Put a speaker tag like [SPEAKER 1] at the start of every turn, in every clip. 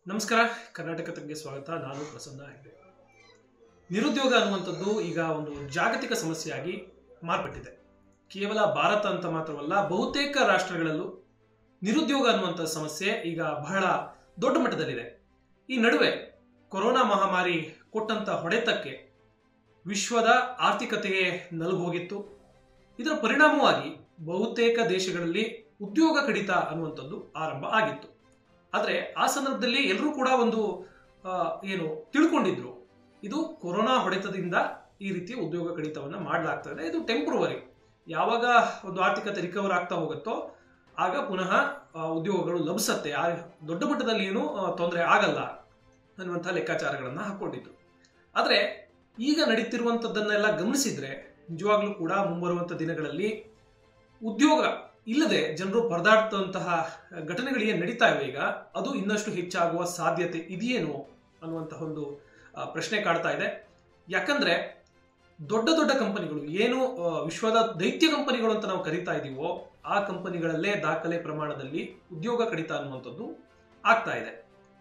[SPEAKER 1] ನಮಸ್ಕಾರ ಕರ್ನಾಟಕ ತಗ್ಗೆ ಸ್ವಾಗತ ನಾನು ಪ್ರಸನ್ನ ಹೆಗ್ಡೆ ನಿರುದ್ಯೋಗ ಅನ್ನುವಂಥದ್ದು ಈಗ ಒಂದು ಜಾಗತಿಕ ಸಮಸ್ಯೆಯಾಗಿ ಮಾರ್ಪಟ್ಟಿದೆ ಕೇವಲ ಭಾರತ ಅಂತ ಮಾತ್ರವಲ್ಲ ಬಹುತೇಕ ರಾಷ್ಟ್ರಗಳಲ್ಲೂ ನಿರುದ್ಯೋಗ ಅನ್ನುವಂಥ ಸಮಸ್ಯೆ ಈಗ ಬಹಳ ದೊಡ್ಡ ಮಟ್ಟದಲ್ಲಿದೆ ಈ ನಡುವೆ ಕೊರೋನಾ ಮಹಾಮಾರಿ ಕೊಟ್ಟಂತ ಹೊಡೆತಕ್ಕೆ ವಿಶ್ವದ ಆರ್ಥಿಕತೆಗೆ ನಲುಗು ಹೋಗಿತ್ತು ಇದರ ಪರಿಣಾಮವಾಗಿ ಬಹುತೇಕ ದೇಶಗಳಲ್ಲಿ ಉದ್ಯೋಗ ಕಡಿತ ಅನ್ನುವಂಥದ್ದು ಆರಂಭ ಆಗಿತ್ತು ಆದರೆ ಆ ಸಂದರ್ಭದಲ್ಲಿ ಎಲ್ಲರೂ ಕೂಡ ಒಂದು ಆ, ಏನು ತಿಳ್ಕೊಂಡಿದ್ರು ಇದು ಕೊರೋನಾ ಹೊಡೆತದಿಂದ ಈ ರೀತಿಯ ಉದ್ಯೋಗ ಕಡಿತವನ್ನು ಮಾಡಲಾಗ್ತದೆ ಇದು ಟೆಂಪ್ರವರಿ ಯಾವಾಗ ಒಂದು ಆರ್ಥಿಕತೆ ರಿಕವರ್ ಆಗ್ತಾ ಹೋಗುತ್ತೋ ಆಗ ಪುನಃ ಆ, ಉದ್ಯೋಗಗಳು ಲಭಿಸತ್ತೆ ಆ ದೊಡ್ಡ ಮಟ್ಟದಲ್ಲಿ ಏನು ತೊಂದರೆ ಆಗಲ್ಲ ಅನ್ನುವಂಥ ಲೆಕ್ಕಾಚಾರಗಳನ್ನು ಹಾಕೊಂಡಿದ್ರು ಆದರೆ ಈಗ ನಡೀತಿರುವಂಥದ್ದನ್ನೆಲ್ಲ ಗಮನಿಸಿದ್ರೆ ನಿಜವಾಗ್ಲೂ ಕೂಡ ಮುಂಬರುವಂಥ ದಿನಗಳಲ್ಲಿ ಉದ್ಯೋಗ ಇಲ್ಲದೆ ಜನರು ಪರದಾಡ್ತಂತಹ ಘಟನೆಗಳು ಏನು ನಡೀತಾ ಇವೆ ಈಗ ಅದು ಇನ್ನಷ್ಟು ಹೆಚ್ಚಾಗುವ ಸಾಧ್ಯತೆ ಇದೆಯೇನೋ ಅನ್ನುವಂತಹ ಒಂದು ಆ, ಪ್ರಶ್ನೆ ಕಾಡ್ತಾ ಇದೆ ಯಾಕಂದ್ರೆ ದೊಡ್ಡ ದೊಡ್ಡ ಕಂಪನಿಗಳು ಏನು ಆ, ವಿಶ್ವದ ದೈತ್ಯ ಕಂಪನಿಗಳು ಅಂತ ನಾವು ಕರಿತಾ ಇದೀವೋ ಆ ಕಂಪನಿಗಳಲ್ಲೇ ದಾಖಲೆ ಪ್ರಮಾಣದಲ್ಲಿ ಉದ್ಯೋಗ ಕಡಿತ ಅನ್ನುವಂಥದ್ದು ಆಗ್ತಾ ಇದೆ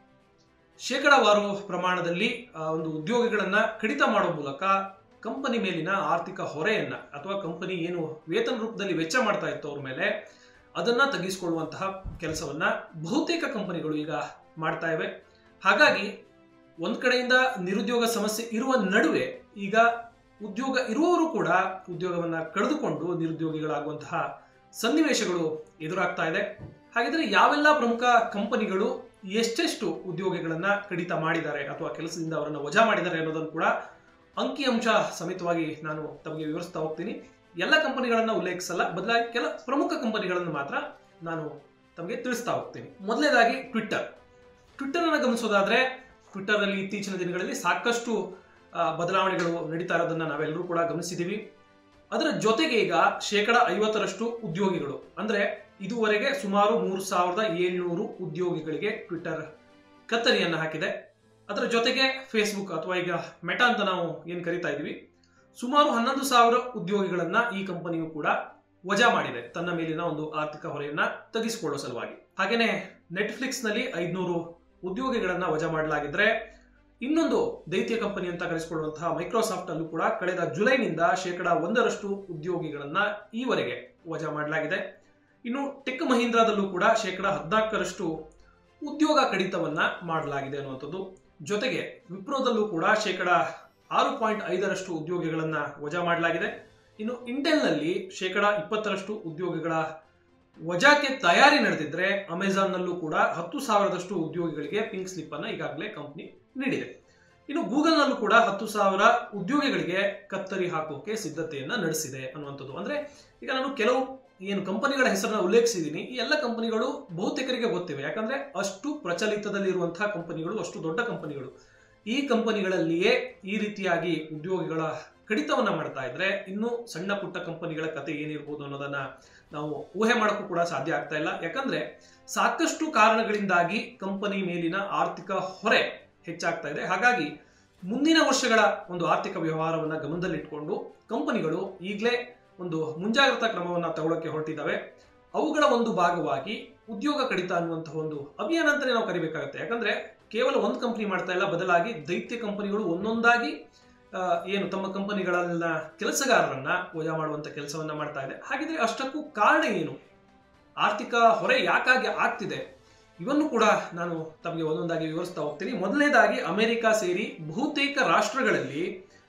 [SPEAKER 1] ಶೇಕಡಾವಾರು ಪ್ರಮಾಣದಲ್ಲಿ ಆ, ಒಂದು ಉದ್ಯೋಗಿಗಳನ್ನ ಕಡಿತ ಮಾಡೋ ಮೂಲಕ ಕಂಪನಿ ಮೇಲಿನ ಆರ್ಥಿಕ ಹೊರೆಯನ್ನ ಅಥವಾ ಕಂಪನಿ ಏನು ವೇತನ ರೂಪದಲ್ಲಿ ವೆಚ್ಚ ಮಾಡ್ತಾ ಇತ್ತು ಅವ್ರ ಮೇಲೆ ಅದನ್ನ ತಗ್ಗಿಸಿಕೊಳ್ಳುವಂತಹ ಕೆಲಸವನ್ನ ಬಹುತೇಕ ಕಂಪನಿಗಳು ಈಗ ಮಾಡ್ತಾ ಇವೆ ಹಾಗಾಗಿ ಒಂದ್ ಕಡೆಯಿಂದ ನಿರುದ್ಯೋಗ ಸಮಸ್ಯೆ ಇರುವ ನಡುವೆ ಈಗ ಉದ್ಯೋಗ ಇರುವವರು ಕೂಡ ಉದ್ಯೋಗವನ್ನ ಕಳೆದುಕೊಂಡು ನಿರುದ್ಯೋಗಿಗಳಾಗುವಂತಹ ಸನ್ನಿವೇಶಗಳು ಎದುರಾಗ್ತಾ ಇದೆ ಹಾಗಿದ್ರೆ ಯಾವೆಲ್ಲ ಪ್ರಮುಖ ಕಂಪನಿಗಳು ಎಷ್ಟೆಷ್ಟು ಉದ್ಯೋಗಿಗಳನ್ನ ಕಡಿತ ಮಾಡಿದ್ದಾರೆ ಅಥವಾ ಕೆಲಸದಿಂದ ಅವರನ್ನ ವಜಾ ಮಾಡಿದ್ದಾರೆ ಅನ್ನೋದನ್ನು ಕೂಡ ಅಂಕಿಅಂಶ ಸಮೇತವಾಗಿ ನಾನು ತಮಗೆ ವಿವರಿಸ್ತಾ ಹೋಗ್ತೀನಿ ಎಲ್ಲ ಕಂಪನಿಗಳನ್ನ ಉಲ್ಲೇಖಿಸಲ್ಲ ಬದಲಾಗಿ ಕೆಲ ಪ್ರಮುಖ ಕಂಪನಿಗಳನ್ನು ಮಾತ್ರ ನಾನು ತಮಗೆ ತಿಳಿಸ್ತಾ ಹೋಗ್ತೀನಿ ಮೊದಲನೇದಾಗಿ ಟ್ವಿಟ್ಟರ್ ಟ್ವಿಟ್ಟರ್ ಅನ್ನು ಗಮನಿಸೋದಾದ್ರೆ ಟ್ವಿಟ್ಟರ್ ಅಲ್ಲಿ ಇತ್ತೀಚಿನ ದಿನಗಳಲ್ಲಿ ಸಾಕಷ್ಟು ಆ, ಬದಲಾವಣೆಗಳು ನಡೀತಾ ಇರೋದನ್ನ ನಾವೆಲ್ಲರೂ ಕೂಡ ಗಮನಿಸಿದೀವಿ ಅದರ ಜೊತೆಗೆ ಈಗ ಶೇಕಡ ಐವತ್ತರಷ್ಟು ಉದ್ಯೋಗಿಗಳು ಅಂದ್ರೆ ಇದುವರೆಗೆ ಸುಮಾರು ಮೂರು ಸಾವಿರದ ಏಳ್ನೂರು ಉದ್ಯೋಗಿಗಳಿಗೆ ಟ್ವಿಟ್ಟರ್ ಕತ್ತರಿಯನ್ನು ಹಾಕಿದೆ ಅದರ ಜೊತೆಗೆ ಫೇಸ್ಬುಕ್ ಅಥವಾ ಈಗ ಮೆಟಾ ಅಂತ ನಾವು ಏನು ಕರಿತಾ ಇದೀವಿ ಸುಮಾರು ಹನ್ನೊಂದು ಸಾವಿರ ಉದ್ಯೋಗಿಗಳನ್ನ ಈ ಕಂಪನಿಯು ಕೂಡ ವಜಾ ಮಾಡಿದೆ ತನ್ನ ಮೇಲಿನ ಒಂದು ಆರ್ಥಿಕ ಹೊರೆಯನ್ನ ತಗ್ಗಿಸಿಕೊಳ್ಳೋ ಸಲುವಾಗಿ ಹಾಗೇನೆ ನೆಟ್ಫ್ಲಿಕ್ಸ್ ನಲ್ಲಿ ಐದ್ನೂರು ಉದ್ಯೋಗಿಗಳನ್ನ ವಜಾ ಮಾಡಲಾಗಿದ್ರೆ ಇನ್ನೊಂದು ದೈತ್ಯ ಕಂಪನಿ ಅಂತ ಕರೆಸಿಕೊಳ್ಳುವಂತಹ ಮೈಕ್ರೋಸಾಫ್ಟ್ ಅಲ್ಲೂ ಕೂಡ ಕಳೆದ ಜುಲೈನಿಂದ ಶೇಕಡ ಒಂದರಷ್ಟು ಉದ್ಯೋಗಿಗಳನ್ನ ಈವರೆಗೆ ವಜಾ ಮಾಡಲಾಗಿದೆ ಇನ್ನು ಟೆಕ್ ಮಹೀಂದ್ರಾದಲ್ಲೂ ಕೂಡ ಶೇಕಡ ಹದಿನಾಲ್ಕರಷ್ಟು ಉದ್ಯೋಗ ಕಡಿತವನ್ನ ಮಾಡಲಾಗಿದೆ ಅನ್ನುವಂಥದ್ದು ಜೊತೆಗೆ ವಿಪ್ರೋದಲ್ಲೂ ಕೂಡ ಶೇಕಡ ಆರು ಪಾಯಿಂಟ್ ಐದರಷ್ಟು ಉದ್ಯೋಗಿಗಳನ್ನ ವಜಾ ಮಾಡಲಾಗಿದೆ ಇನ್ನು ಇಂಟೆಲ್ನಲ್ಲಿ ಶೇಕಡ ಇಪ್ಪತ್ತರಷ್ಟು ಉದ್ಯೋಗಿಗಳ ವಜಾಕ್ಕೆ ತಯಾರಿ ನಡೆದಿದ್ರೆ ಅಮೆಜಾನ್ನಲ್ಲೂ ಕೂಡ ಹತ್ತು ಸಾವಿರದಷ್ಟು ಉದ್ಯೋಗಿಗಳಿಗೆ ಪಿಂಕ್ ಸ್ಲಿಪ್ ಅನ್ನ ಈಗಾಗಲೇ ಕಂಪನಿ ನೀಡಿದೆ ಇನ್ನು ಗೂಗಲ್ನಲ್ಲೂ ಕೂಡ ಹತ್ತು ಸಾವಿರ ಉದ್ಯೋಗಿಗಳಿಗೆ ಕತ್ತರಿ ಹಾಕೋಕೆ ಸಿದ್ಧತೆಯನ್ನ ನಡೆಸಿದೆ ಅನ್ನುವಂಥದ್ದು ಅಂದ್ರೆ ಈಗ ನಾನು ಕೆಲವು ಏನು ಕಂಪನಿಗಳ ಹೆಸರನ್ನ ಉಲ್ಲೇಖಿಸಿದ್ದೀನಿ ಈ ಎಲ್ಲ ಕಂಪನಿಗಳು ಬಹುತೇಕರಿಗೆ ಗೊತ್ತಿವೆ ಯಾಕಂದ್ರೆ ಅಷ್ಟು ಪ್ರಚಲಿತದಲ್ಲಿರುವಂತಹ ಕಂಪನಿಗಳು ಅಷ್ಟು ದೊಡ್ಡ ಕಂಪನಿಗಳು ಈ ಕಂಪನಿಗಳಲ್ಲಿಯೇ ಈ ರೀತಿಯಾಗಿ ಉದ್ಯೋಗಿಗಳ ಕಡಿತವನ್ನ ಮಾಡ್ತಾ ಇದ್ರೆ ಇನ್ನು ಸಣ್ಣ ಪುಟ್ಟ ಕಂಪನಿಗಳ ಕತೆ ಏನಿರ್ಬೋದು ಅನ್ನೋದನ್ನ ನಾವು ಊಹೆ ಮಾಡೋಕ್ಕೂ ಕೂಡ ಸಾಧ್ಯ ಆಗ್ತಾ ಇಲ್ಲ ಯಾಕಂದ್ರೆ ಸಾಕಷ್ಟು ಕಾರಣಗಳಿಂದಾಗಿ ಕಂಪನಿ ಮೇಲಿನ ಆರ್ಥಿಕ ಹೊರೆ ಹೆಚ್ಚಾಗ್ತಾ ಇದೆ ಹಾಗಾಗಿ ಮುಂದಿನ ವರ್ಷಗಳ ಒಂದು ಆರ್ಥಿಕ ವ್ಯವಹಾರವನ್ನ ಗಮನದಲ್ಲಿಟ್ಕೊಂಡು ಕಂಪನಿಗಳು ಈಗಲೇ ಒಂದು ಮುಂಜಾಗ್ರತಾ ಕ್ರಮವನ್ನ ತಗೊಳ್ಳೋಕೆ ಹೊರಟಿದ್ದಾವೆ ಅವುಗಳ ಒಂದು ಭಾಗವಾಗಿ ಉದ್ಯೋಗ ಕಡಿತ ಅನ್ನುವಂತಹ ಒಂದು ಅಭಿಯಾನ ಅಂತಾನೆ ನಾವು ಕರಿಬೇಕಾಗುತ್ತೆ ಯಾಕಂದ್ರೆ ಕೇವಲ ಒಂದು ಕಂಪನಿ ಮಾಡ್ತಾ ಇಲ್ಲ ಬದಲಾಗಿ ದೈತ್ಯ ಕಂಪನಿಗಳು ಒಂದೊಂದಾಗಿ ಆ, ಏನು ತಮ್ಮ ಕಂಪನಿಗಳನ್ನ ಕೆಲಸಗಾರರನ್ನ ವಜಾ ಮಾಡುವಂತ ಕೆಲಸವನ್ನ ಮಾಡ್ತಾ ಇದೆ ಹಾಗಿದ್ರೆ ಅಷ್ಟಕ್ಕೂ ಕಾರಣ ಏನು ಆರ್ಥಿಕ ಹೊರೆ ಯಾಕಾಗಿ ಆಗ್ತಿದೆ ಇವನ್ನು ಕೂಡ ನಾನು ತಮಗೆ ಒಂದೊಂದಾಗಿ ವಿವರಿಸ್ತಾ ಹೋಗ್ತೀನಿ ಮೊದಲನೇದಾಗಿ ಅಮೆರಿಕ ಸೇರಿ ಬಹುತೇಕ ರಾಷ್ಟ್ರಗಳಲ್ಲಿ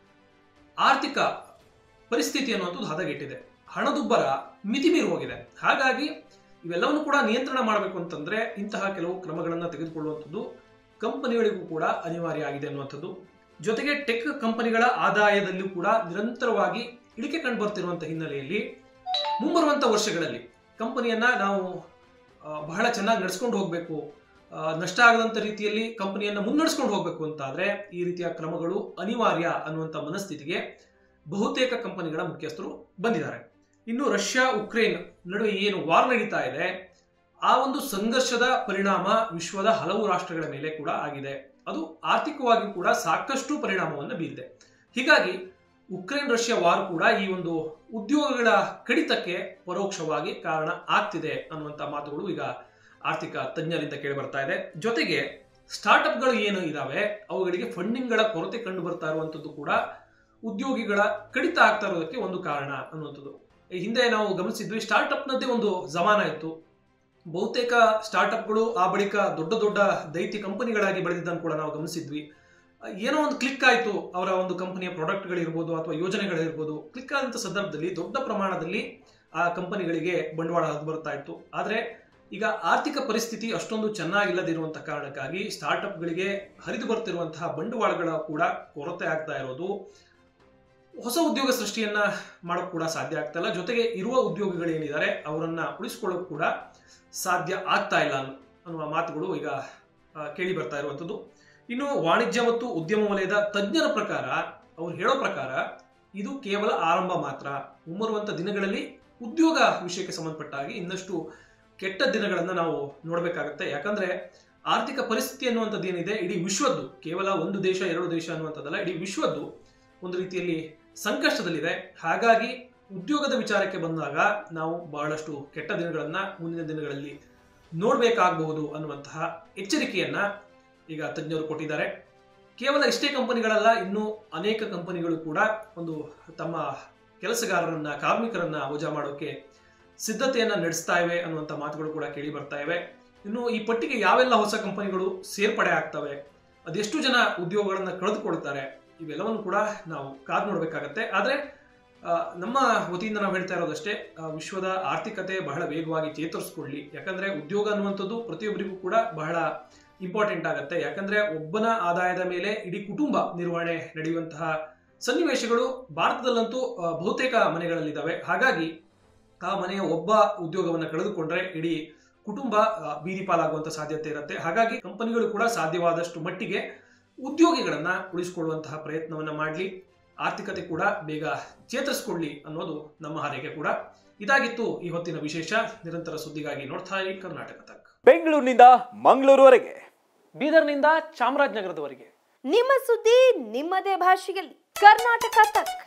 [SPEAKER 1] ಆರ್ಥಿಕ ಪರಿಸ್ಥಿತಿ ಅನ್ನುವಂಥದ್ದು ಹದಗೆಟ್ಟಿದೆ ಹಣದುಬ್ಬರ ಮಿತಿ ಮೀರಿ ಹೋಗಿದೆ ಹಾಗಾಗಿ ಇವೆಲ್ಲವನ್ನು ಕೂಡ ನಿಯಂತ್ರಣ ಮಾಡಬೇಕು ಅಂತಂದ್ರೆ ಇಂತಹ ಕೆಲವು ಕ್ರಮಗಳನ್ನು ತೆಗೆದುಕೊಳ್ಳುವಂಥದ್ದು ಕಂಪನಿಗಳಿಗೂ ಕೂಡ ಅನಿವಾರ್ಯ ಆಗಿದೆ ಅನ್ನುವಂಥದ್ದು ಜೊತೆಗೆ ಟೆಕ್ ಕಂಪನಿಗಳ ಆದಾಯದಲ್ಲೂ ಕೂಡ ನಿರಂತರವಾಗಿ ಇಳಿಕೆ ಕಂಡು ಬರ್ತಿರುವಂತಹ ಹಿನ್ನೆಲೆಯಲ್ಲಿ ಮುಂಬರುವಂತ ವರ್ಷಗಳಲ್ಲಿ ಕಂಪನಿಯನ್ನ ನಾವು ಆ, ಬಹಳ ಚೆನ್ನಾಗಿ ನಡೆಸ್ಕೊಂಡು ಹೋಗಬೇಕು ನಷ್ಟ ಆಗದಂತ ರೀತಿಯಲ್ಲಿ ಕಂಪನಿಯನ್ನ ಮುನ್ನಡೆಸ್ಕೊಂಡು ಹೋಗಬೇಕು ಅಂತಾದ್ರೆ ಈ ರೀತಿಯ ಕ್ರಮಗಳು ಅನಿವಾರ್ಯ ಅನ್ನುವಂಥ ಮನಸ್ಥಿತಿಗೆ ಬಹುತೇಕ ಕಂಪನಿಗಳ ಮುಖ್ಯಸ್ಥರು ಬಂದಿದ್ದಾರೆ ಇನ್ನು ರಷ್ಯಾ ಉಕ್ರೇನ್ ನಡುವೆ ಏನು ವಾರ್ ನಡೀತಾ ಇದೆ ಆ ಒಂದು ಸಂಘರ್ಷದ ಪರಿಣಾಮ ವಿಶ್ವದ ಹಲವು ರಾಷ್ಟ್ರಗಳ ಮೇಲೆ ಕೂಡ ಆಗಿದೆ ಅದು ಆರ್ಥಿಕವಾಗಿ ಕೂಡ ಸಾಕಷ್ಟು ಪರಿಣಾಮವನ್ನು ಬೀರಿದೆ ಹೀಗಾಗಿ ಉಕ್ರೇನ್ ರಷ್ಯಾ ವಾರ್ ಕೂಡ ಈ ಒಂದು ಉದ್ಯೋಗಗಳ ಕಡಿತಕ್ಕೆ ಪರೋಕ್ಷವಾಗಿ ಕಾರಣ ಆಗ್ತಿದೆ ಅನ್ನುವಂಥ ಮಾತುಗಳು ಈಗ ಆರ್ಥಿಕ ತಜ್ಞರಿಂದ ಕೇಳಿ ಬರ್ತಾ ಇದೆ ಜೊತೆಗೆ ಸ್ಟಾರ್ಟ್ಅಪ್ಗಳು ಏನು ಇದಾವೆ ಅವುಗಳಿಗೆ ಫಂಡಿಂಗ್ಗಳ ಕೊರತೆ ಕಂಡು ಬರ್ತಾ ಇರುವಂತದ್ದು ಕೂಡ ಉದ್ಯೋಗಿಗಳ ಕಡಿತ ಆಗ್ತಾ ಇರೋದಕ್ಕೆ ಒಂದು ಕಾರಣ ಅನ್ನುವಂಥದ್ದು ಈ ಹಿಂದೆ ನಾವು ಗಮನಿಸಿದ್ವಿ ಸ್ಟಾರ್ಟ್ಅಪ್ನದ್ದೇ ಒಂದು ಜಮಾನ ಇತ್ತು ಬಹುತೇಕ ಸ್ಟಾರ್ಟ್ಅಪ್ಗಳು ಆ ಬಳಿಕ ದೊಡ್ಡ ದೊಡ್ಡ ದೈತ್ಯ ಕಂಪನಿಗಳಾಗಿ ಬೆಳೆದಿದ್ದನ್ನು ಕೂಡ ನಾವು ಗಮನಿಸಿದ್ವಿ ಏನೋ ಒಂದು ಕ್ಲಿಕ್ ಆಯಿತು ಅವರ ಒಂದು ಕಂಪನಿಯ ಪ್ರಾಡಕ್ಟ್ಗಳಿರ್ಬೋದು ಅಥವಾ ಯೋಜನೆಗಳಿರ್ಬೋದು ಕ್ಲಿಕ್ ಆದಂಥ ಸಂದರ್ಭದಲ್ಲಿ ದೊಡ್ಡ ಪ್ರಮಾಣದಲ್ಲಿ ಆ ಕಂಪನಿಗಳಿಗೆ ಬಂಡವಾಳ ಹರಿದು ಬರ್ತಾ ಇತ್ತು ಆದರೆ ಈಗ ಆರ್ಥಿಕ ಪರಿಸ್ಥಿತಿ ಅಷ್ಟೊಂದು ಚೆನ್ನಾಗಿಲ್ಲದಿರುವಂತಹ ಕಾರಣಕ್ಕಾಗಿ ಸ್ಟಾರ್ಟ್ಅಪ್ಗಳಿಗೆ ಹರಿದು ಬರ್ತಿರುವಂತಹ ಬಂಡವಾಳಗಳ ಕೂಡ ಕೊರತೆ ಆಗ್ತಾ ಇರೋದು ಹೊಸ ಉದ್ಯೋಗ ಸೃಷ್ಟಿಯನ್ನ ಮಾಡೋಕೆ ಕೂಡ ಸಾಧ್ಯ ಆಗ್ತಾ ಇಲ್ಲ ಜೊತೆಗೆ ಇರುವ ಉದ್ಯೋಗಿಗಳೇನಿದ್ದಾರೆ ಅವರನ್ನ ಉಳಿಸ್ಕೊಳ್ಳೋಕೆ ಕೂಡ ಸಾಧ್ಯ ಆಗ್ತಾ ಇಲ್ಲ ಅನ್ನೋ- ಅನ್ನುವ ಮಾತುಗಳು ಈಗ ಆ, ಕೇಳಿ ಬರ್ತಾ ಇರುವಂಥದ್ದು ಇನ್ನು ವಾಣಿಜ್ಯ ಮತ್ತು ಉದ್ಯಮ ವಲಯದ ತಜ್ಞರ ಪ್ರಕಾರ ಅವ್ರು ಹೇಳೋ ಪ್ರಕಾರ ಇದು ಕೇವಲ ಆರಂಭ ಮಾತ್ರ ಮುಂಬರುವಂತ ದಿನಗಳಲ್ಲಿ ಉದ್ಯೋಗ ವಿಷಯಕ್ಕೆ ಸಂಬಂಧಪಟ್ಟ ಹಾಗೆ ಇನ್ನಷ್ಟು ಕೆಟ್ಟ ದಿನಗಳನ್ನು ನಾವು ನೋಡಬೇಕಾಗತ್ತೆ ಯಾಕಂದ್ರೆ ಆರ್ಥಿಕ ಪರಿಸ್ಥಿತಿ ಅನ್ನುವಂಥದ್ದು ಏನಿದೆ ಇಡೀ ವಿಶ್ವದ್ದು ಕೇವಲ ಒಂದು ದೇಶ ಎರಡು ದೇಶ ಅನ್ನುವಂಥದ್ದಲ್ಲ ಇಡೀ ವಿಶ್ವದ್ದು ಒಂದು ರೀತಿಯಲ್ಲಿ ಸಂಕಷ್ಟದಲ್ಲಿದೆ ಹಾಗಾಗಿ ಉದ್ಯೋಗದ ವಿಚಾರಕ್ಕೆ ಬಂದಾಗ ನಾವು ಬಹಳಷ್ಟು ಕೆಟ್ಟ ದಿನಗಳನ್ನ ಮುಂದಿನ ದಿನಗಳಲ್ಲಿ ನೋಡಬೇಕಾಗಬಹುದು ಅನ್ನುವಂತಹ ಎಚ್ಚರಿಕೆಯನ್ನ ಈಗ ತಜ್ಞರು ಕೊಟ್ಟಿದ್ದಾರೆ ಕೇವಲ ಇಷ್ಟೇ ಕಂಪನಿಗಳಲ್ಲ ಇನ್ನೂ ಅನೇಕ ಕಂಪನಿಗಳು ಕೂಡ ಒಂದು ತಮ್ಮ ಕೆಲಸಗಾರರನ್ನ ಕಾರ್ಮಿಕರನ್ನ ವಜಾ ಮಾಡೋಕೆ ಸಿದ್ಧತೆಯನ್ನ ನಡೆಸ್ತಾ ಇವೆ ಅನ್ನುವಂಥ ಮಾತುಗಳು ಕೂಡ ಕೇಳಿ ಬರ್ತಾ ಇವೆ ಇನ್ನು ಈ ಪಟ್ಟಿಗೆ ಯಾವೆಲ್ಲ ಹೊಸ ಕಂಪನಿಗಳು ಸೇರ್ಪಡೆ ಆಗ್ತವೆ ಅದೆಷ್ಟು ಜನ ಉದ್ಯೋಗಗಳನ್ನ ಕಳೆದುಕೊಳ್ತಾರೆ ಇವೆಲ್ಲವನ್ನು ಕೂಡ ನಾವು ಕಾದು ನೋಡಬೇಕಾಗತ್ತೆ ಆದರೆ ಆ, ನಮ್ಮ ವತಿಯಿಂದ ನಾವು ಹೇಳ್ತಾ ಇರೋದಷ್ಟೇ ಆ, ವಿಶ್ವದ ಆರ್ಥಿಕತೆ ಬಹಳ ವೇಗವಾಗಿ ಚೇತರಿಸ್ಕೊಳ್ಳಿ ಯಾಕಂದ್ರೆ ಉದ್ಯೋಗ ಅನ್ನುವಂಥದ್ದು ಪ್ರತಿಯೊಬ್ಬರಿಗೂ ಕೂಡ ಬಹಳ ಇಂಪಾರ್ಟೆಂಟ್ ಆಗುತ್ತೆ ಯಾಕಂದ್ರೆ ಒಬ್ಬನ ಆದಾಯದ ಮೇಲೆ ಇಡೀ ಕುಟುಂಬ ನಿರ್ವಹಣೆ ನಡೆಯುವಂತಹ ಸನ್ನಿವೇಶಗಳು ಭಾರತದಲ್ಲಂತೂ ಆ, ಬಹುತೇಕ ಮನೆಗಳಲ್ಲಿದ್ದಾವೆ ಹಾಗಾಗಿ ಆ ಮನೆಯ ಒಬ್ಬ ಉದ್ಯೋಗವನ್ನು ಕಳೆದುಕೊಂಡ್ರೆ ಇಡೀ ಕುಟುಂಬ ಆ, ಬೀದಿ ಪಾಲಾಗುವಂತ ಸಾಧ್ಯತೆ ಇರುತ್ತೆ ಹಾಗಾಗಿ ಕಂಪನಿಗಳು ಕೂಡ ಸಾಧ್ಯವಾದಷ್ಟು ಮಟ್ಟಿಗೆ ಉದ್ಯೋಗಿಗಳನ್ನ ಉಳಿಸಿಕೊಳ್ಳುವಂತಹ ಪ್ರಯತ್ನವನ್ನ ಮಾಡಲಿ ಆರ್ಥಿಕತೆ ಕೂಡ ಬೇಗ ಚೇತರಿಸಿಕೊಳ್ಳಿ ಅನ್ನೋದು ನಮ್ಮ ಹಾರೈಕೆ ಕೂಡ ಇದಾಗಿತ್ತು ಈ ಹೊತ್ತಿನ ವಿಶೇಷ ನಿರಂತರ ಸುದ್ದಿಗಾಗಿ ನೋಡ್ತಾ ಇರಿ ಕರ್ನಾಟಕ ತಕ್
[SPEAKER 2] ಬೆಂಗಳೂರಿನಿಂದ ಮಂಗಳೂರುವರೆಗೆ
[SPEAKER 1] ಬೀದರ್ನಿಂದ ಚಾಮರಾಜನಗರದವರೆಗೆ
[SPEAKER 3] ನಿಮ್ಮ ಸುದ್ದಿ ನಿಮ್ಮದೇ ಭಾಷೆಯಲ್ಲಿ ಕರ್ನಾಟಕ ತಕ್